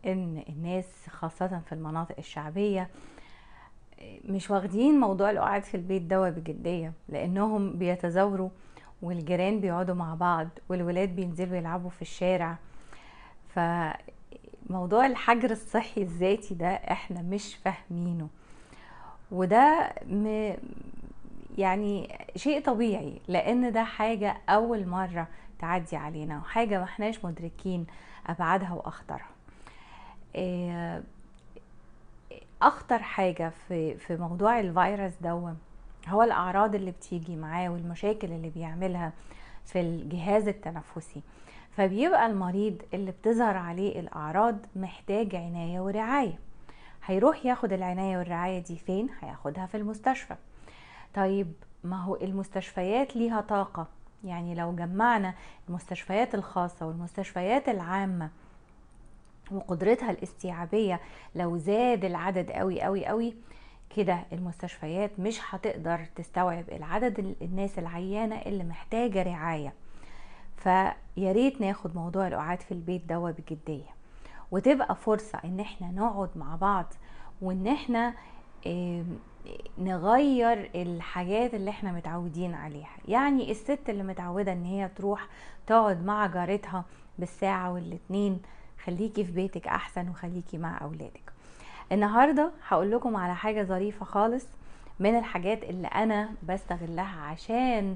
ان الناس خاصة في المناطق الشعبية مش واخدين موضوع القعاد في البيت دوا بجدية لانهم بيتزاوروا والجيران بيقعدوا مع بعض والولاد بينزلوا يلعبوا في الشارع فموضوع الحجر الصحي الذاتي ده احنا مش فاهمينه وده م... يعني شيء طبيعي لان ده حاجة اول مرة تعدي علينا وحاجة ما احناش مدركين ابعادها واخطرها إيه، اخطر حاجة في في موضوع الفيروس ده هو الاعراض اللي بتيجي معاه والمشاكل اللي بيعملها في الجهاز التنفسي فبيبقى المريض اللي بتظهر عليه الاعراض محتاج عناية ورعاية هيروح ياخد العناية والرعاية دي فين هياخدها في المستشفى طيب ما هو المستشفيات ليها طاقة يعني لو جمعنا المستشفيات الخاصة والمستشفيات العامة وقدرتها الاستيعابية لو زاد العدد قوي قوي قوي كده المستشفيات مش هتقدر تستوعب العدد الناس العيانة اللي محتاجة رعاية فياريت ناخد موضوع القعاد في البيت دوا بجدية وتبقى فرصة ان احنا نقعد مع بعض وان احنا نغير الحاجات اللي احنا متعودين عليها يعني الست اللي متعودة ان هي تروح تقعد مع جارتها بالساعة والاتنين خليكي في بيتك احسن وخليكي مع اولادك النهارده هقول لكم على حاجه ظريفه خالص من الحاجات اللي انا بستغلها عشان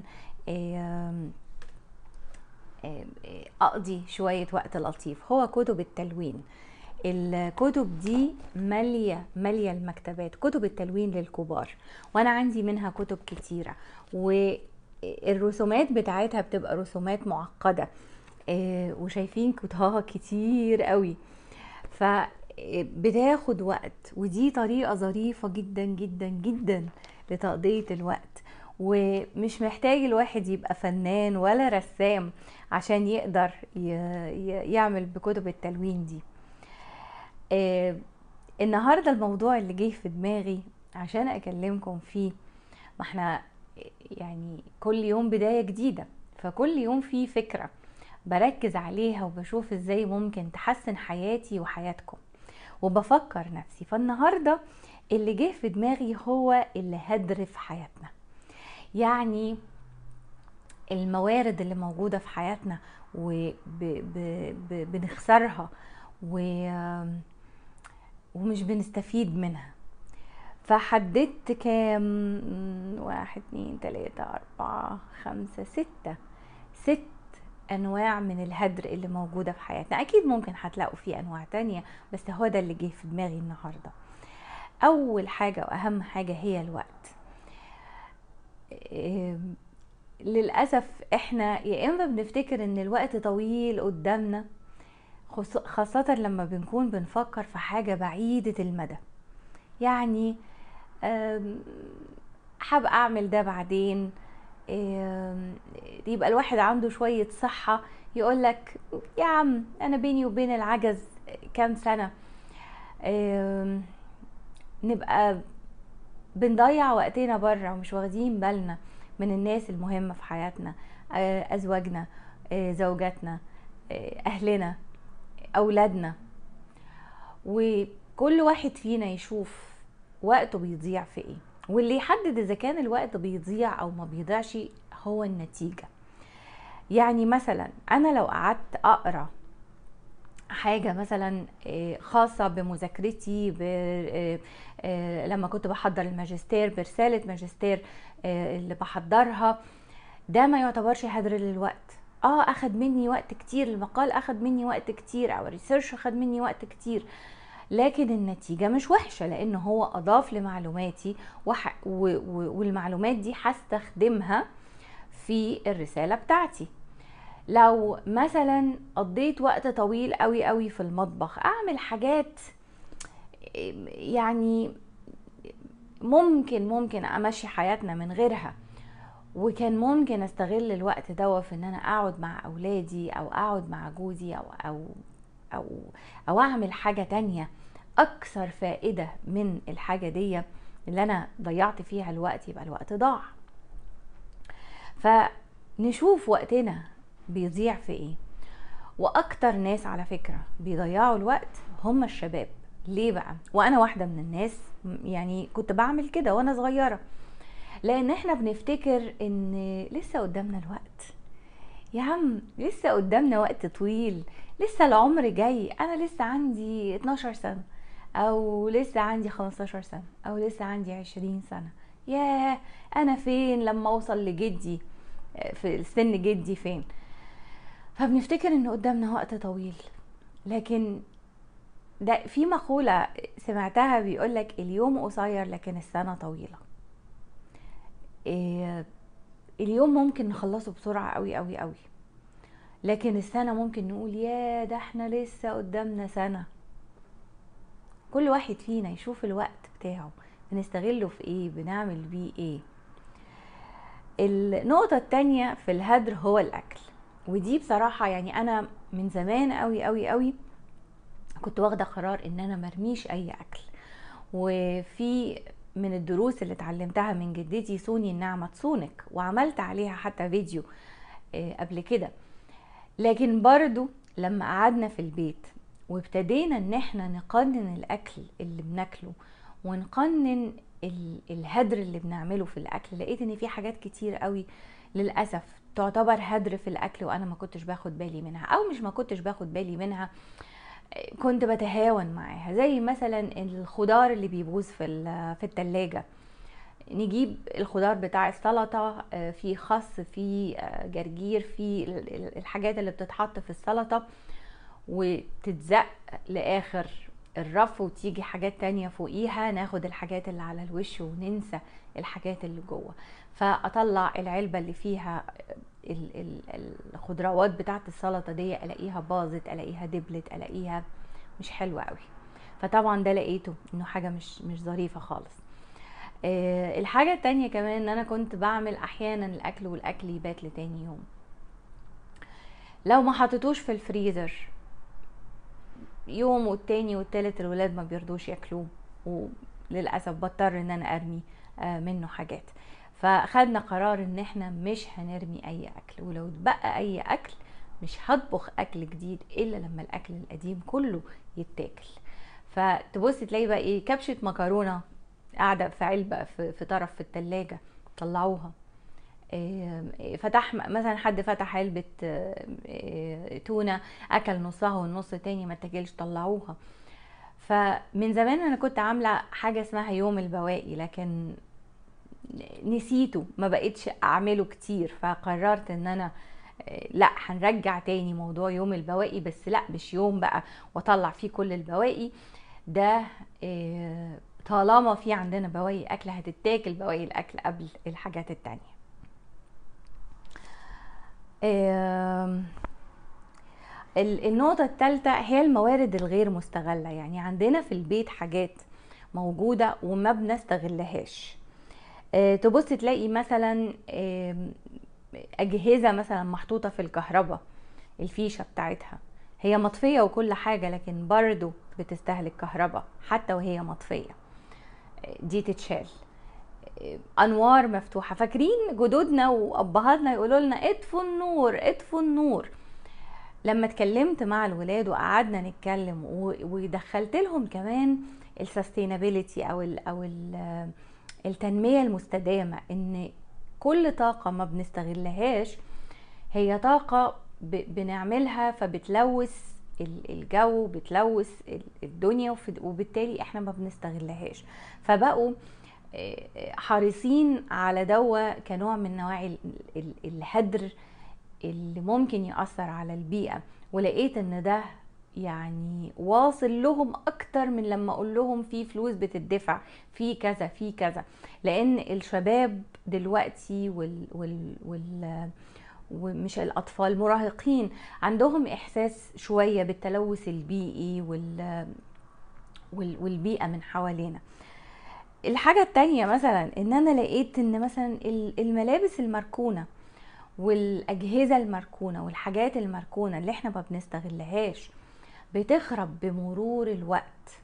اقضي شويه وقت لطيف هو كتب التلوين الكتب دي ماليه ماليه المكتبات كتب التلوين للكبار وانا عندي منها كتب كتيره والرسومات بتاعتها بتبقى رسومات معقده آه، وشايفين كتها كتير قوي فبتاخد وقت ودي طريقة ظريفة جدا جدا جدا لتقضية الوقت ومش محتاج الواحد يبقى فنان ولا رسام عشان يقدر يعمل بكتب التلوين دي آه، النهارده الموضوع اللي جه في دماغي عشان اكلمكم فيه ما احنا يعني كل يوم بدايه جديده فكل يوم فيه فكره بركز عليها وبشوف ازاي ممكن تحسن حياتي وحياتكم وبفكر نفسي فالنهارده اللي جه في دماغي هو اللي هدر في حياتنا يعني الموارد اللي موجوده في حياتنا وبنخسرها ومش بنستفيد منها فحددت كام واحد اتنين تلاتة اربعة خمسة ستة ست انواع من الهدر اللي موجوده في حياتنا اكيد ممكن هتلاقوا فيه انواع تانية بس هو ده اللي جه في دماغي النهارده اول حاجه واهم حاجه هي الوقت للاسف احنا يا اما بنفتكر ان الوقت طويل قدامنا خاصة لما بنكون بنفكر في حاجة بعيدة المدى يعني هبقى اعمل ده بعدين يبقى الواحد عنده شوية صحة يقول لك يا عم أنا بيني وبين العجز كام سنة نبقى بنضيع وقتنا بره ومش واخدين بالنا من الناس المهمة في حياتنا آه، أزواجنا آه، زوجاتنا آه، أهلنا أولادنا وكل واحد فينا يشوف وقته بيضيع في ايه واللي يحدد اذا كان الوقت بيضيع او ما بيضيعش هو النتيجه يعني مثلا انا لو قعدت اقرا حاجه مثلا آه، خاصه بمذاكرتي آه، آه، لما كنت بحضر الماجستير برساله ماجستير اللي بحضرها ده ما يعتبرش هدر للوقت اه اخد مني وقت كتير المقال اخد مني وقت كتير او الريسيرش اخد مني وقت كتير لكن النتيجة مش وحشة لأن هو أضاف لمعلوماتي وح... و... و... والمعلومات دي هستخدمها في الرسالة بتاعتي لو مثلا قضيت وقت طويل قوي قوي في المطبخ أعمل حاجات يعني ممكن ممكن أمشي حياتنا من غيرها وكان ممكن استغل الوقت ده في ان انا اقعد مع اولادي او اقعد مع جوزي او او او او اعمل حاجه تانية اكثر فائده من الحاجه دي اللي انا ضيعت فيها الوقت يبقى الوقت ضاع فنشوف وقتنا بيضيع في ايه واكتر ناس على فكره بيضيعوا الوقت هم الشباب ليه بقى وانا واحده من الناس يعني كنت بعمل كده وانا صغيره لان احنا بنفتكر ان لسه قدامنا الوقت يا عم لسه قدامنا وقت طويل لسه العمر جاي انا لسه عندي 12 سنه او لسه عندي 15 سنه او لسه عندي 20 سنه ياه انا فين لما اوصل لجدي في سن جدي فين فبنفتكر ان قدامنا وقت طويل لكن ده في مقولة سمعتها بيقولك اليوم قصير لكن السنة طويلة إيه اليوم ممكن نخلصه بسرعة قوي قوي قوي لكن السنة ممكن نقول يا ده احنا لسه قدامنا سنة كل واحد فينا يشوف الوقت بتاعه بنستغله في ايه بنعمل بيه ايه النقطة التانية في الهدر هو الأكل ودي بصراحة يعني أنا من زمان قوي قوي قوي كنت واخدة قرار إن أنا مرميش أي أكل وفي من الدروس اللي اتعلمتها من جدتي صوني النعمة تصونك وعملت عليها حتى فيديو قبل كده لكن برضو لما قعدنا في البيت وابتدينا ان احنا نقنن الاكل اللي بناكله ونقنن الهدر اللي بنعمله في الاكل لقيت ان في حاجات كتير قوي للاسف تعتبر هدر في الاكل وانا ما كنتش باخد بالي منها او مش ما كنتش باخد بالي منها كنت بتهاون معاها زي مثلا الخضار اللي بيبوظ في في التلاجة نجيب الخضار بتاع السلطة في خس في جرجير في الحاجات اللي بتتحط في السلطة وتتزق لاخر الرف وتيجي حاجات تانية فوقيها ناخد الحاجات اللي على الوش وننسى الحاجات اللي جوه فاطلع العلبة اللي فيها الخضروات بتاعت السلطة دي الاقيها باظت الاقيها دبلت الاقيها مش حلوة قوي فطبعا ده لقيته انه حاجة مش مش ظريفة خالص أه الحاجة التانية كمان ان انا كنت بعمل احيانا الاكل والاكل يبات لتاني يوم لو ما حطيتوش في الفريزر يوم والتاني والتالت الولاد ما بيرضوش ياكلوه وللاسف بضطر ان انا ارمي منه حاجات فخدنا قرار ان احنا مش هنرمي اي اكل ولو اتبقى اي اكل مش هطبخ اكل جديد الا لما الاكل القديم كله يتاكل فتبص تلاقي بقى ايه كبشه مكرونه قاعده في علبه في, في طرف في التلاجة طلعوها فتح مثلا حد فتح علبة تونة أكل نصها والنص التاني ما اتاكلش طلعوها فمن زمان أنا كنت عاملة حاجة اسمها يوم البواقي لكن نسيته ما بقتش أعمله كتير فقررت إن أنا لا هنرجع تاني موضوع يوم البواقي بس لا مش يوم بقى واطلع فيه كل البواقي ده طالما في عندنا بواقي اكل هتتاكل بواقي الاكل قبل الحاجات التانية النقطة الثالثة هي الموارد الغير مستغلة يعني عندنا في البيت حاجات موجودة وما بنستغلهاش تبص تلاقي مثلا أجهزة مثلا محطوطة في الكهرباء الفيشة بتاعتها هي مطفية وكل حاجة لكن برضو بتستهلك كهرباء حتى وهي مطفية دي تتشال انوار مفتوحه فاكرين جدودنا وابهاتنا يقولوا لنا اطفوا النور اطفوا النور لما اتكلمت مع الولاد وقعدنا نتكلم ودخلت لهم كمان السستينابيلتي او ال او ال التنميه المستدامه ان كل طاقه ما بنستغلهاش هي طاقه بنعملها فبتلوث الجو بتلوث الدنيا وبالتالي احنا ما بنستغلهاش فبقوا حريصين على دوا كنوع من نواعي الهدر اللي ممكن يأثر على البيئة ولقيت ان ده يعني واصل لهم اكتر من لما اقول لهم في فلوس بتدفع في كذا في كذا لان الشباب دلوقتي وال, وال, وال ومش الاطفال المراهقين عندهم احساس شويه بالتلوث البيئي وال والبيئه من حوالينا الحاجة التانية مثلا ان انا لقيت ان مثلا الملابس المركونة والاجهزة المركونة والحاجات المركونة اللي احنا ما بنستغلهاش بتخرب بمرور الوقت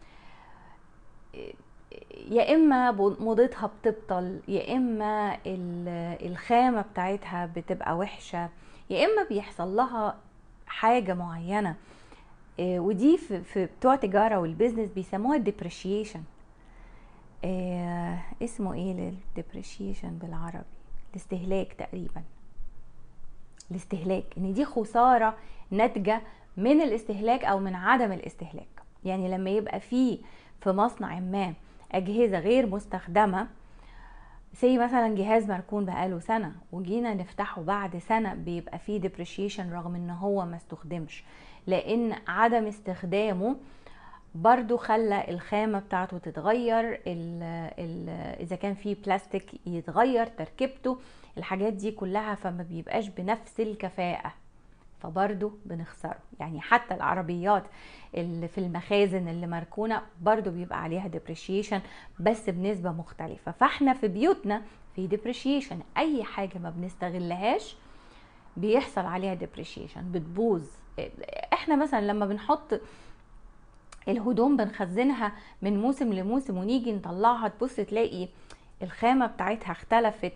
يا اما موضتها بتبطل يا اما الخامة بتاعتها بتبقى وحشة يا اما بيحصل لها حاجة معينة آه، ودي في, في بتوع تجاره والبيزنس بيسموها الديبريشيشن آه اسمه ايه للديبريشيشن بالعربي الاستهلاك تقريبا الاستهلاك ان دي خساره ناتجه من الاستهلاك او من عدم الاستهلاك يعني لما يبقى في في مصنع ما اجهزه غير مستخدمه زي مثلا جهاز مركون بقاله سنه وجينا نفتحه بعد سنه بيبقى فيه ديبريشيشن رغم ان هو ما استخدمش لان عدم استخدامه برضو خلى الخامة بتاعته تتغير ال ال إذا كان فيه بلاستيك يتغير تركيبته الحاجات دي كلها فما بيبقاش بنفس الكفاءة فبرضو بنخسره يعني حتى العربيات اللي في المخازن اللي مركونة برضو بيبقى عليها ديبريشيشن بس بنسبة مختلفة فاحنا في بيوتنا في ديبريشيشن اي حاجة ما بنستغلهاش بيحصل عليها ديبريشيشن بتبوظ احنا مثلا لما بنحط الهدوم بنخزنها من موسم لموسم ونيجي نطلعها تبص تلاقي الخامه بتاعتها اختلفت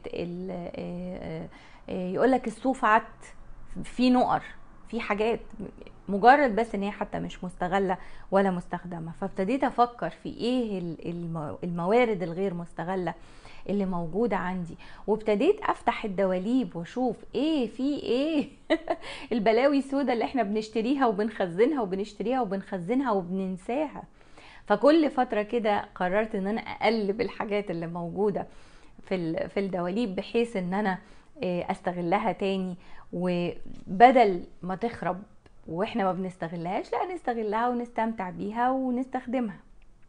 يقول لك الصوف عت في نقر في حاجات مجرد بس ان هي حتى مش مستغله ولا مستخدمه فابتديت افكر في ايه الموارد الغير مستغله اللي موجودة عندي وابتديت افتح الدواليب واشوف ايه في ايه البلاوي السوداء اللي احنا بنشتريها وبنخزنها وبنشتريها وبنخزنها وبننساها فكل فترة كده قررت ان انا اقلب الحاجات اللي موجودة في في الدواليب بحيث ان انا آه، استغلها تاني وبدل ما تخرب واحنا ما بنستغلهاش لا نستغلها ونستمتع بيها ونستخدمها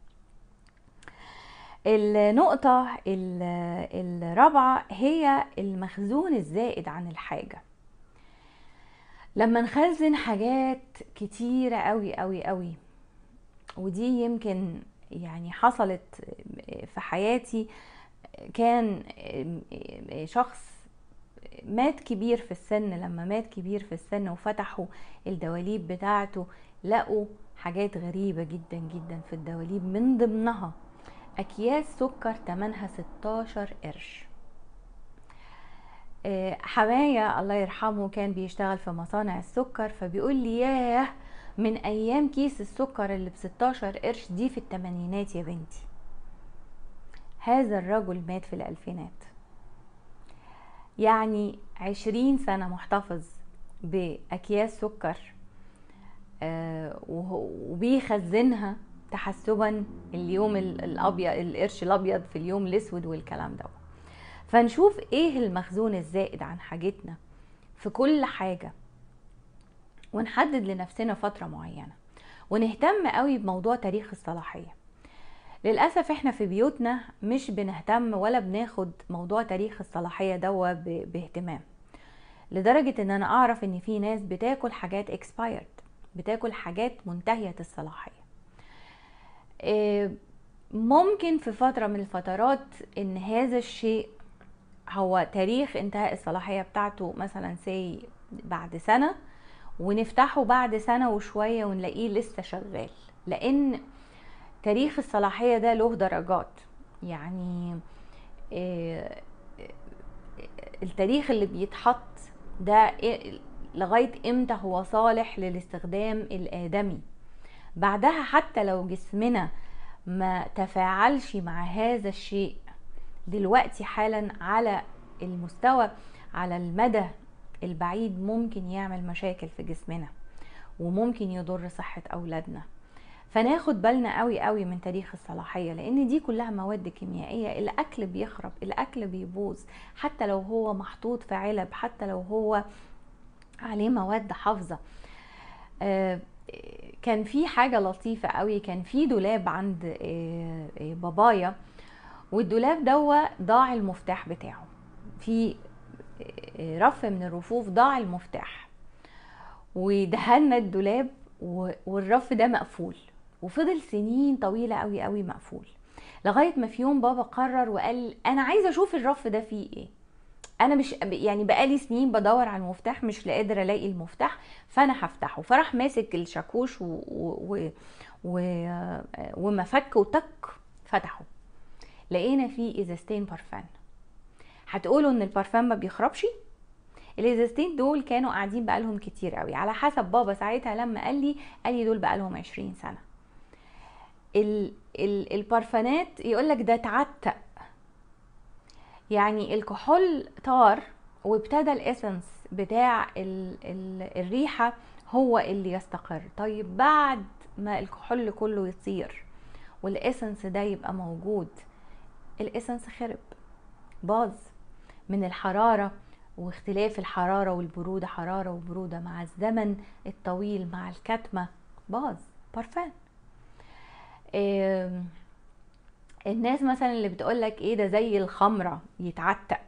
النقطة الرابعة هي المخزون الزائد عن الحاجة لما نخزن حاجات كتيرة قوي قوي قوي ودي يمكن يعني حصلت في حياتي كان شخص مات كبير في السن لما مات كبير في السن وفتحوا الدواليب بتاعته لقوا حاجات غريبة جدا جدا في الدواليب من ضمنها اكياس سكر تمنها 16 قرش آه، حماية الله يرحمه كان بيشتغل في مصانع السكر فبيقول لي ياه من ايام كيس السكر اللي ب 16 قرش دي في التمانينات يا بنتي هذا الرجل مات في الالفينات يعني عشرين سنة محتفظ بأكياس سكر آه، وبيخزنها تحسبا اليوم الابيض القرش الابيض في اليوم الاسود والكلام ده فنشوف ايه المخزون الزائد عن حاجتنا في كل حاجه ونحدد لنفسنا فتره معينه ونهتم قوي بموضوع تاريخ الصلاحيه للاسف احنا في بيوتنا مش بنهتم ولا بناخد موضوع تاريخ الصلاحيه دوا باهتمام لدرجه ان انا اعرف ان في ناس بتاكل حاجات expired بتاكل حاجات منتهيه الصلاحيه آه، ممكن في فترة من الفترات ان هذا الشيء هو تاريخ انتهاء الصلاحية بتاعته مثلا سي بعد سنة ونفتحه بعد سنة وشوية ونلاقيه لسه شغال لان تاريخ الصلاحية ده له درجات يعني آه، التاريخ اللي بيتحط ده لغاية امتى هو صالح للاستخدام الآدمي بعدها حتى لو جسمنا ما تفاعلش مع هذا الشيء دلوقتي حالا على المستوى على المدى البعيد ممكن يعمل مشاكل في جسمنا وممكن يضر صحة أولادنا فناخد بالنا قوي قوي من تاريخ الصلاحية لأن دي كلها مواد كيميائية الأكل بيخرب الأكل بيبوظ حتى لو هو محطوط في علب حتى لو هو عليه مواد حافظة آه كان في حاجة لطيفة قوي كان في دولاب عند آه، آه، بابايا والدولاب دوا ضاع المفتاح بتاعه في آه، رف من الرفوف ضاع المفتاح ودهنا الدولاب والرف ده مقفول وفضل سنين طويلة قوي قوي مقفول لغاية ما في يوم بابا قرر وقال انا عايزة اشوف الرف ده فيه ايه انا مش يعني بقالي سنين بدور على المفتاح مش قادره الاقي المفتاح فانا هفتحه فراح ماسك الشاكوش و... و... و... ومفك وتك فتحه لقينا فيه ازازتين بارفان هتقولوا ان البارفان ما بيخربش الازازتين دول كانوا قاعدين بقالهم كتير قوي على حسب بابا ساعتها لما قال لي قال لي دول بقالهم 20 سنه ال ال البارفانات يقول لك ده اتعتق يعني الكحول طار وابتدى الاسنس بتاع ال ال الريحه هو اللي يستقر طيب بعد ما الكحول كله يطير والاسنس ده يبقى موجود الاسنس خرب باظ من الحراره واختلاف الحراره والبروده حراره وبروده مع الزمن الطويل مع الكتمه باظ بارفان الناس مثلا اللي بتقولك ايه ده زي الخمره يتعتق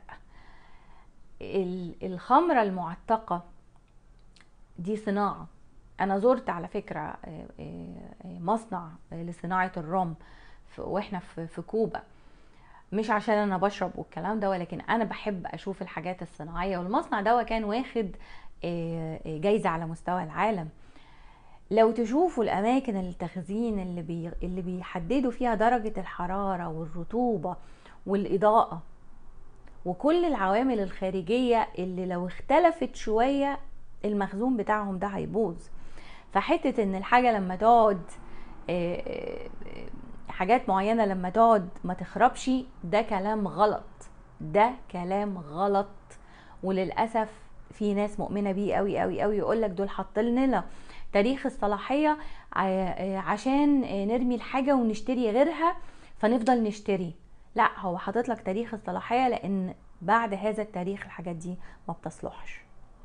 الخمره المعتقه دي صناعه انا زرت على فكره آه، آه، مصنع لصناعه الرم واحنا في كوبا مش عشان انا بشرب والكلام ده ولكن انا بحب اشوف الحاجات الصناعيه والمصنع ده كان واخد آه، جايزه على مستوى العالم لو تشوفوا الاماكن التخزين اللي بي اللي بيحددوا فيها درجه الحراره والرطوبه والاضاءه وكل العوامل الخارجيه اللي لو اختلفت شويه المخزون بتاعهم ده هيبوظ فحته ان الحاجه لما تقعد آه، آه، حاجات معينه لما تقعد ما تخربش ده كلام غلط ده كلام غلط وللاسف في ناس مؤمنه بيه قوي قوي قوي يقول لك دول حاطين لنا تاريخ الصلاحيه عشان نرمي الحاجه ونشتري غيرها فنفضل نشتري لا هو حاطط لك تاريخ الصلاحيه لان بعد هذا التاريخ الحاجات دي ما بتصلحش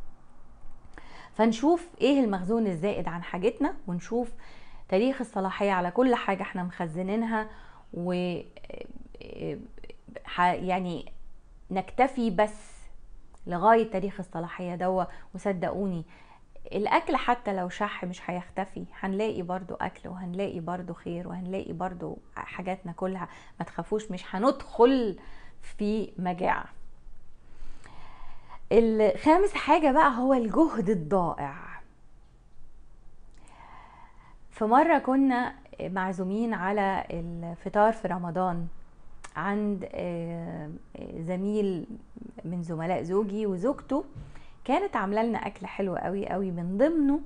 فنشوف ايه المخزون الزائد عن حاجتنا ونشوف تاريخ الصلاحيه على كل حاجه احنا مخزنينها و يعني نكتفي بس لغايه تاريخ الصلاحيه دوا وصدقوني الاكل حتى لو شح مش هيختفي هنلاقي برضو اكل وهنلاقي برضو خير وهنلاقي برضو حاجات ناكلها ما تخافوش مش هندخل في مجاعه الخامس حاجه بقى هو الجهد الضائع في مره كنا معزومين على الفطار في رمضان عند آه، زميل من زملاء زوجي وزوجته كانت عامله لنا اكل حلو قوي قوي من ضمنه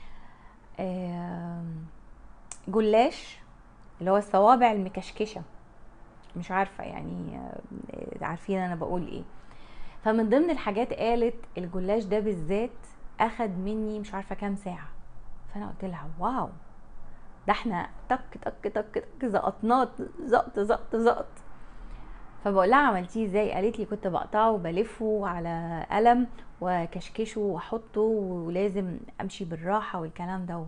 جلاش اللي هو الصوابع المكشكشه مش عارفه يعني آه، عارفين انا بقول ايه فمن ضمن الحاجات قالت الجلاش ده بالذات اخد مني مش عارفه كام ساعه فانا قلت لها واو ده احنا تك تك تك تك زقطناه زقط زقط زقط فبقول لها عملتيه ازاي قالت لي كنت بقطعه وبلفه على قلم وكشكشه واحطه ولازم امشي بالراحه والكلام ده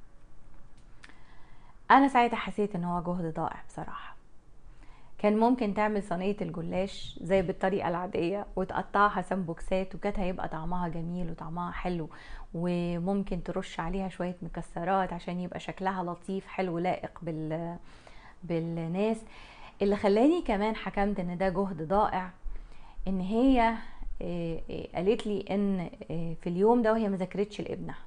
انا ساعتها حسيت ان هو جهد ضائع بصراحه كان ممكن تعمل صينيه الجلاش زي بالطريقه العاديه وتقطعها سمبوكسات وكانت هيبقى طعمها جميل وطعمها حلو وممكن ترش عليها شويه مكسرات عشان يبقى شكلها لطيف حلو لائق بال بالناس اللي خلاني كمان حكمت ان ده جهد ضائع ان هي آه، آه، قالت لي ان آه، في اليوم ده وهي ما ذاكرتش لابنها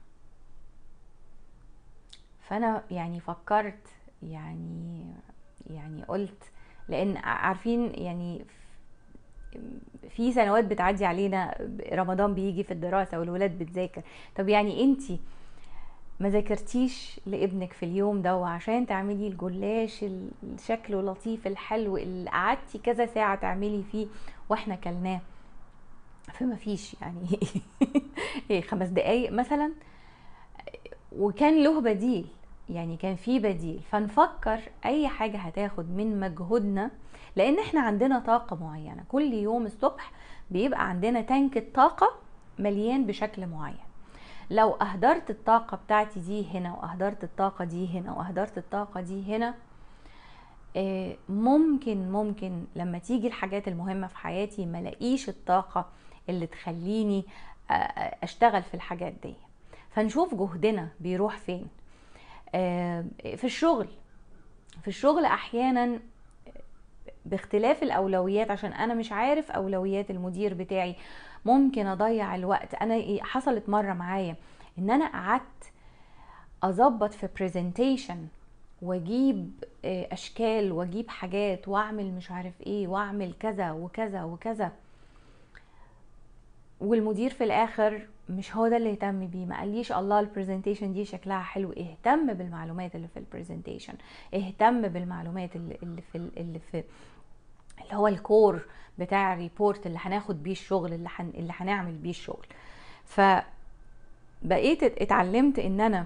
فانا يعني فكرت يعني يعني قلت لان عارفين يعني في سنوات بتعدي علينا رمضان بيجي في الدراسه والولاد بتذاكر طب يعني انتي ما ذاكرتيش لابنك في اليوم ده وعشان تعملي الجلاش شكله لطيف الحلو اللي قعدتي كذا ساعه تعملي فيه واحنا كلناه فما فيش يعني ايه خمس دقايق مثلا وكان له بديل يعني كان في بديل فنفكر اي حاجه هتاخد من مجهودنا لان احنا عندنا طاقه معينه كل يوم الصبح بيبقى عندنا تانك الطاقه مليان بشكل معين لو اهدرت الطاقه بتاعتي دي هنا واهدرت الطاقه دي هنا واهدرت الطاقه دي هنا آه، ممكن ممكن لما تيجي الحاجات المهمه في حياتي ملاقيش الطاقه اللي تخليني آه، آه، اشتغل في الحاجات دي فنشوف جهدنا بيروح فين في الشغل في الشغل احيانا باختلاف الاولويات عشان انا مش عارف اولويات المدير بتاعي ممكن اضيع الوقت انا حصلت مره معايا ان انا قعدت اظبط في برزنتيشن واجيب آه، اشكال واجيب حاجات واعمل مش عارف ايه واعمل كذا وكذا وكذا والمدير في الاخر مش هو ده اللي اهتم بيه ما قاليش الله البرزنتيشن دي شكلها حلو اهتم بالمعلومات اللي في البرزنتيشن اهتم بالمعلومات اللي, اللي في اللي في اللي هو الكور بتاع الريبورت اللي هناخد بيه الشغل اللي حن اللي هنعمل بيه الشغل ف بقيت اتعلمت ان انا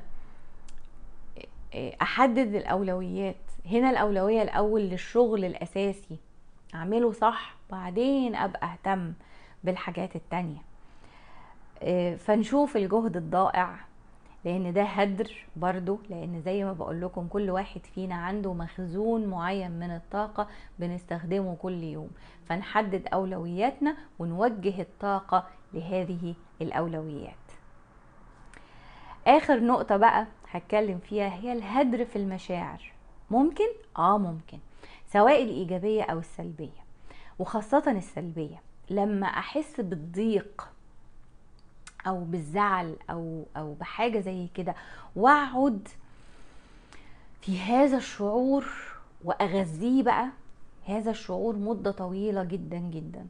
احدد الاولويات هنا الاولويه الاول للشغل الاساسي اعمله صح بعدين ابقى اهتم بالحاجات التانية فنشوف الجهد الضائع لان ده هدر برضو لان زي ما بقول لكم كل واحد فينا عنده مخزون معين من الطاقة بنستخدمه كل يوم فنحدد اولوياتنا ونوجه الطاقة لهذه الاولويات اخر نقطة بقى هتكلم فيها هي الهدر في المشاعر ممكن اه ممكن سواء الايجابية او السلبية وخاصة السلبية لما احس بالضيق او بالزعل او او بحاجه زي كده واقعد في هذا الشعور واغذيه بقى هذا الشعور مده طويله جدا جدا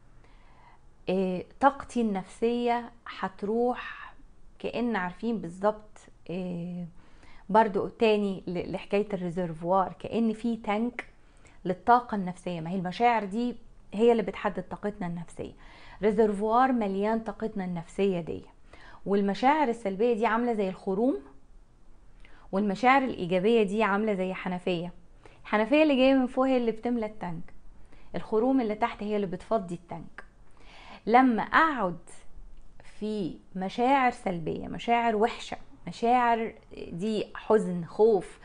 إيه طاقتي النفسيه هتروح كأن عارفين بالظبط إيه برضو تاني لحكايه الريزرفوار كأن في تانك للطاقه النفسيه ما هي المشاعر دي هي اللي بتحدد طاقتنا النفسيه ريزرفوار مليان طاقتنا النفسية دي والمشاعر السلبية دي عاملة زي الخروم والمشاعر الإيجابية دي عاملة زي حنفية الحنفية اللي جاية من فوق هي اللي بتملى التانك الخروم اللي تحت هي اللي بتفضي التانك لما أقعد في مشاعر سلبية مشاعر وحشة مشاعر دي حزن خوف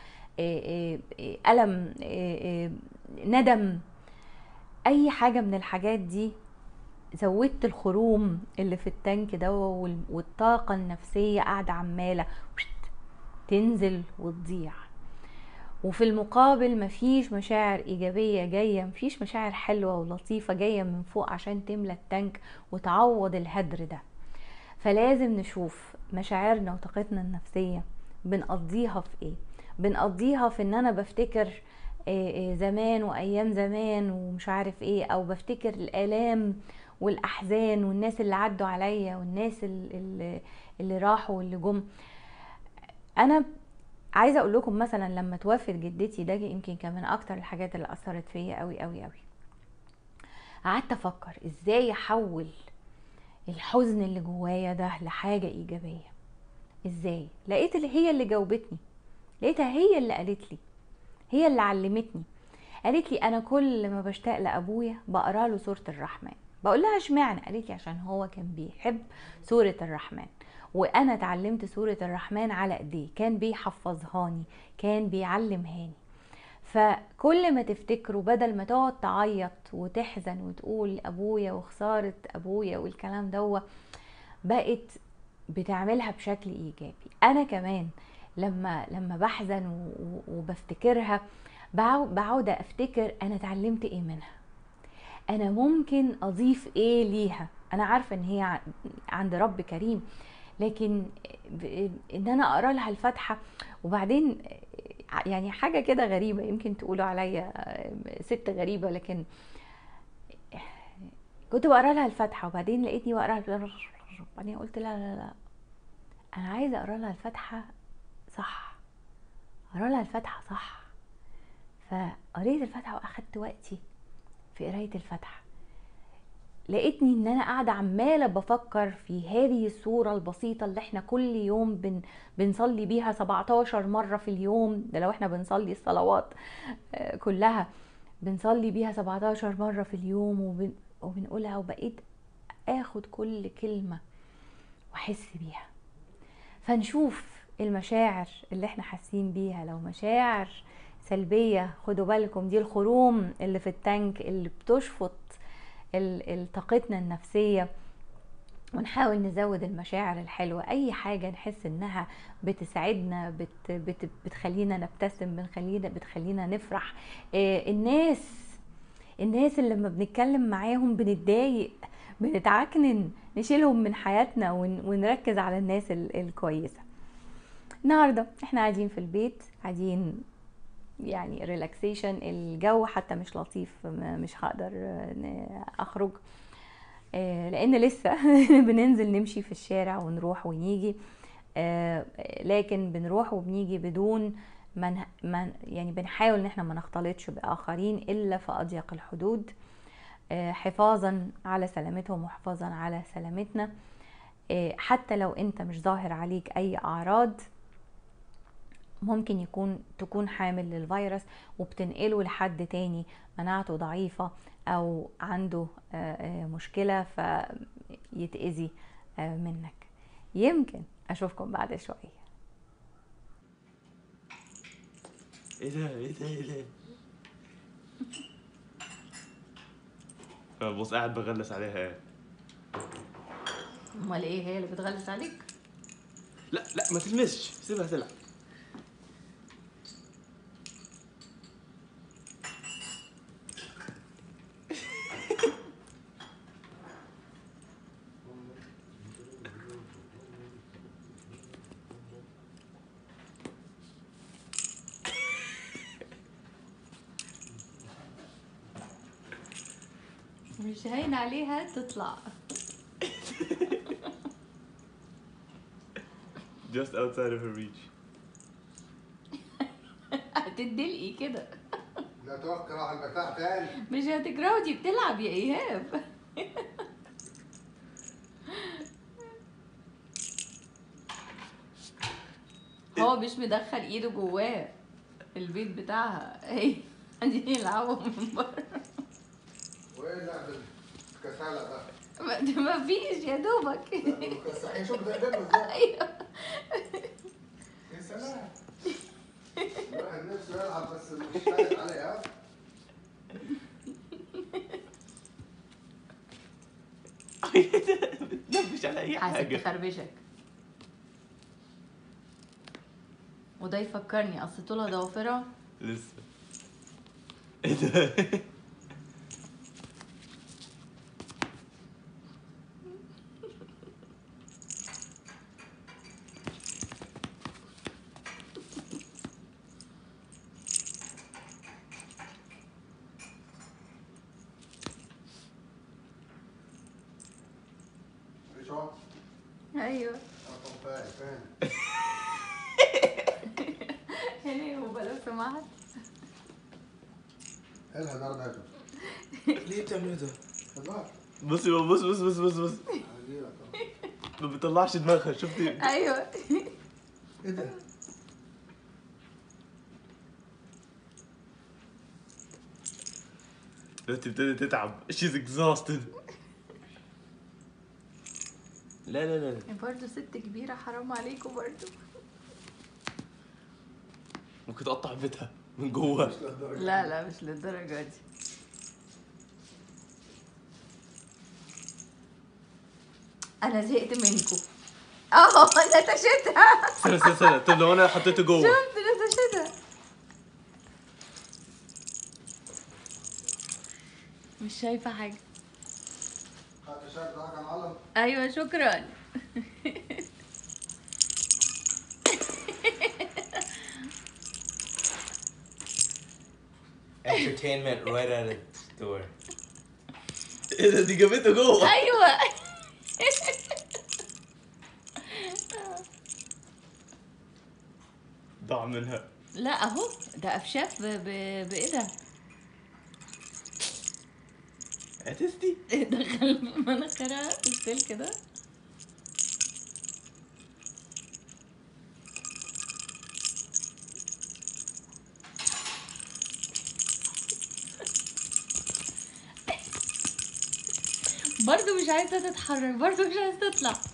ألم ندم أي حاجة من الحاجات دي زودت الخروم اللي في التانك ده والطاقة النفسية قاعدة عمالة تنزل وتضيع وفي المقابل مفيش مشاعر إيجابية جاية مفيش مشاعر حلوة ولطيفة جاية من فوق عشان تملى التانك وتعوض الهدر ده فلازم نشوف مشاعرنا وطاقتنا النفسية بنقضيها في ايه بنقضيها في ان انا بفتكر زمان وايام زمان ومش عارف ايه او بفتكر الالام والاحزان والناس اللي عدوا عليا والناس اللي, اللي راحوا واللي جم انا عايزه اقول لكم مثلا لما توفت جدتي ده يمكن كان من اكتر الحاجات اللي اثرت فيا قوي قوي قوي قعدت افكر ازاي احول الحزن اللي جوايا ده لحاجه ايجابيه ازاي لقيت اللي هي اللي جاوبتني لقيتها هي اللي قالت لي هي اللي علمتني قالت لي انا كل ما بشتاق لابويا بقرا له سوره الرحمن بقول لها اشمعنى قالت لي عشان هو كان بيحب سوره الرحمن وانا اتعلمت سوره الرحمن على ايديه كان بيحفظهاني كان بيعلمهاني فكل ما تفتكروا بدل ما تقعد تعيط وتحزن وتقول ابويا وخساره ابويا والكلام دوا بقت بتعملها بشكل ايجابي انا كمان لما لما بحزن وبفتكرها بقعد افتكر انا اتعلمت ايه منها انا ممكن اضيف ايه ليها انا عارفه ان هي عند رب كريم لكن ان انا اقرا لها الفاتحه وبعدين يعني حاجه كده غريبه يمكن تقولوا عليا ست غريبه لكن كنت بقرا لها الفاتحه وبعدين لقيتني بقرا بعدين قلت لا لا لا انا عايزه اقرا لها الفاتحه صح اقرا لها الفاتحه صح فقريت الفاتحه واخدت وقتي في قرايه الفاتحه لقيتني ان انا قاعده عماله بفكر في هذه الصوره البسيطه اللي احنا كل يوم بن بنصلي بيها 17 مره في اليوم ده لو احنا بنصلي الصلوات كلها بنصلي بيها 17 مره في اليوم وبن وبنقولها وبقيت اخد كل كلمه واحس بيها فنشوف المشاعر اللي احنا حاسين بيها لو مشاعر سلبيه خدوا بالكم دي الخروم اللي في التانك اللي بتشفط طاقتنا النفسيه ونحاول نزود المشاعر الحلوة أي حاجة نحس إنها بتسعدنا بت بت بتخلينا نبتسم بتخلينا بتخلينا نفرح آه الناس الناس اللي لما بنتكلم معاهم بنتضايق بنتعكنن نشيلهم من حياتنا ون ونركز على الناس الكويسة النهاردة احنا قاعدين في البيت قاعدين يعني ريلاكسيشن الجو حتى مش لطيف مش هقدر اخرج آه، لان لسه بننزل نمشي في الشارع ونروح ونيجي آه، لكن بنروح وبنيجي بدون من من يعني بنحاول ان احنا ما نختلطش باخرين الا في اضيق الحدود آه، حفاظا على سلامتهم وحفاظا على سلامتنا آه، حتى لو انت مش ظاهر عليك اي اعراض ممكن يكون تكون حامل للفيروس وبتنقله لحد تاني مناعته ضعيفة او عنده آه، آه، مشكلة فيتأذي آه، منك يمكن اشوفكم بعد شوية ايه ده ايه ده ايه ده بص قاعد بغلس عليها ايه امال ايه هي اللي بتغلس عليك لا لا ما تلمسش سيبها تلعب مش هين عليها تطلع just outside of her reach هتدلقي كده لا توكل على البتاع تاني مش هتجرأوا دي بتلعب يا ايهاب هو مش مدخل ايده جواه البيت بتاعها هي عايزين يلعبوا من بره وايه لعب الكسالة ده؟ ما ما فيش يا دوبك الكساحين شوف ده قدامه ازاي؟ ايوه يا سلام الواحد نفسه يلعب بس مش فايق عليه ها؟ بتنبش على اي حاسب حاجه تخربشك وده يفكرني اصل طولها ضوافرها لسه ايه ده ايش هو؟ ايوه اه فاهم فاهم هنا هو لو سمحت الها النهارده هاته ليه بتعمل ده خلاص بصي بص بص بص بص بص هجيلك اهو ما بيطلعش دماغها شفتي ايوه ايه ده؟ دلوقتي ابتدت تتعب she's exhausted لا لا لا برضه ست كبيرة حرام عليكم برضه ممكن تقطع بيتها من جوه مش للدرجة لا لا مش للدرجة دي أنا زهقت منكم اه نتشتها استنى استنى استنى طب لو انا حطيته جوه شفت نتشتها مش شايفة حاجة خدت الشاي بتاعك يا معلم أيوة شكرا entertainment right out of the door. ايه ده دي جابته جوه أيوة ضاع منها لا أهو ده أفشاف ب- ب- بإيدها عتستي دخل مناخيرها في السلك ده برضو مش عايزة تتحرك برضو مش عايزة تطلع